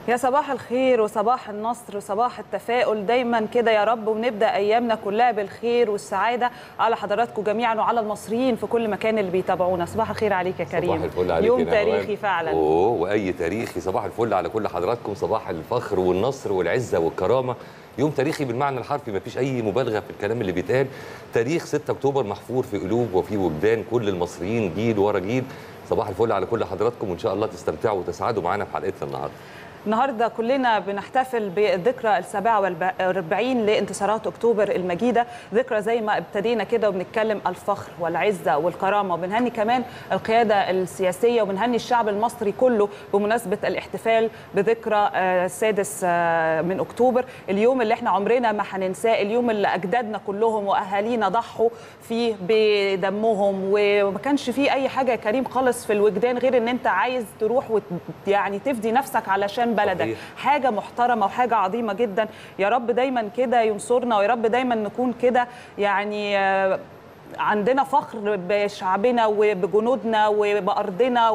يا صباح الخير وصباح النصر وصباح التفاؤل دايما كده يا رب ونبدا ايامنا كلها بالخير والسعاده على حضراتكم جميعا وعلى المصريين في كل مكان اللي بيتابعونا صباح الخير عليك يا كريم صباح الفل عليك يوم يا نهوان. تاريخي فعلا اوه واي تاريخي صباح الفل على كل حضراتكم صباح الفخر والنصر والعزه والكرامه يوم تاريخي بالمعنى الحرفي مفيش اي مبالغه في الكلام اللي بيتقال تاريخ 6 اكتوبر محفور في قلوب وفي وجدان كل المصريين جيل ورا جيل صباح الفل على كل حضراتكم وان شاء الله تستمتعوا وتسعدوا معانا في حلقتنا النهارده النهارده كلنا بنحتفل بالذكرى السابعة والأربعين لانتصارات أكتوبر المجيدة ذكرى زي ما ابتدينا كده وبنتكلم الفخر والعزة والكرامة وبنهني كمان القيادة السياسية وبنهني الشعب المصري كله بمناسبة الاحتفال بذكرى آه، السادس آه، من أكتوبر اليوم اللي احنا عمرنا ما هننساه اليوم اللي أجدادنا كلهم وأهالينا ضحوا فيه بدمهم وما كانش فيه أي حاجة يا كريم خالص في الوجدان غير إن أنت عايز تروح وت... يعني تفدي نفسك علشان بلدك صحيح. حاجه محترمه وحاجه عظيمه جدا يا رب دايما كده ينصرنا ويا رب دايما نكون كده يعني آه، عندنا فخر بشعبنا وبجنودنا وبأرضنا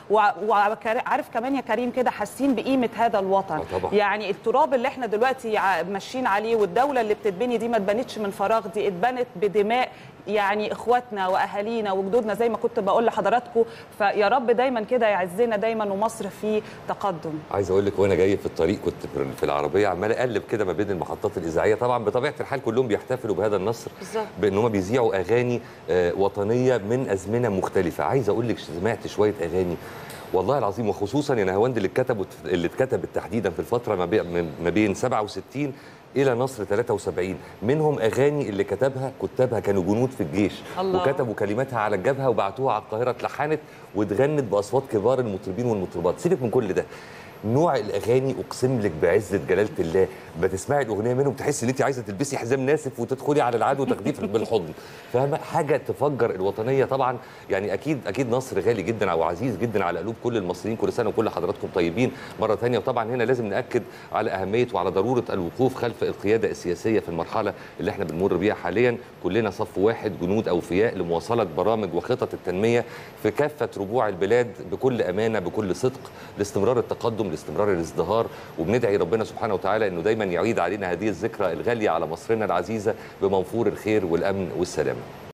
وعارف كمان يا كريم كده حاسين بقيمة هذا الوطن آه طبعا. يعني التراب اللي احنا دلوقتي ع- ماشيين عليه والدولة اللي بتتبني دي ما اتبنتش من فراغ دي اتبنت بدماء يعني اخواتنا واهالينا وجدودنا زي ما كنت بقول لحضراتكم فيا رب دايما كده يعزنا دايما ومصر في تقدم عايز اقول لك وانا جاي في الطريق كنت في- في العربيه عمال اقلب كده ما بين المحطات الاذاعيه طبعا بطبيعه الحال كلهم بيحتفلوا بهذا النصر بالظبط. بان هم بيذيعوا اغاني آه، وطنيه من ازمنه مختلفه عايز اقول لك سمعت شويه اغاني والله العظيم وخصوصا يا نهاوند اللي اتكتبوا اللي اتكتبت تحديدا في الفتره ما بي- من- ما بين 67 الى نصر 73 منهم اغاني اللي كتبها كتابها كانوا جنود في الجيش الله. وكتبوا كلماتها على الجبهه وبعتوها على القاهره اتلحنت واتغنت باصوات كبار المطربين والمطربات سيبك من كل ده نوع الاغاني اقسم لك بعزه جلاله الله بتسمعي الاغنيه منهم تحس ان انت عايزه تلبسي حزام ناسف وتدخلي على العدو وتاخديه في- بالحضن فاهمه حاجه تفجر الوطنيه طبعا يعني اكيد اكيد نصر غالي جدا او عزيز جدا على قلوب كل المصريين كل سنه وكل حضراتكم طيبين مره ثانيه وطبعا هنا لازم ناكد على اهميه وعلى ضروره الوقوف خلف القياده السياسيه في المرحله اللي احنا بنمر بيها حاليا كلنا صف واحد جنود اوفياء لمواصله برامج وخطط التنميه في كافه ربوع البلاد بكل امانه بكل صدق لاستمرار التقدم لاستمرار الازدهار وبندعي ربنا سبحانه وتعالى انه دايما يعيد علينا هذه الذكرى الغاليه على مصرنا العزيزه بمنفور الخير والامن والسلامه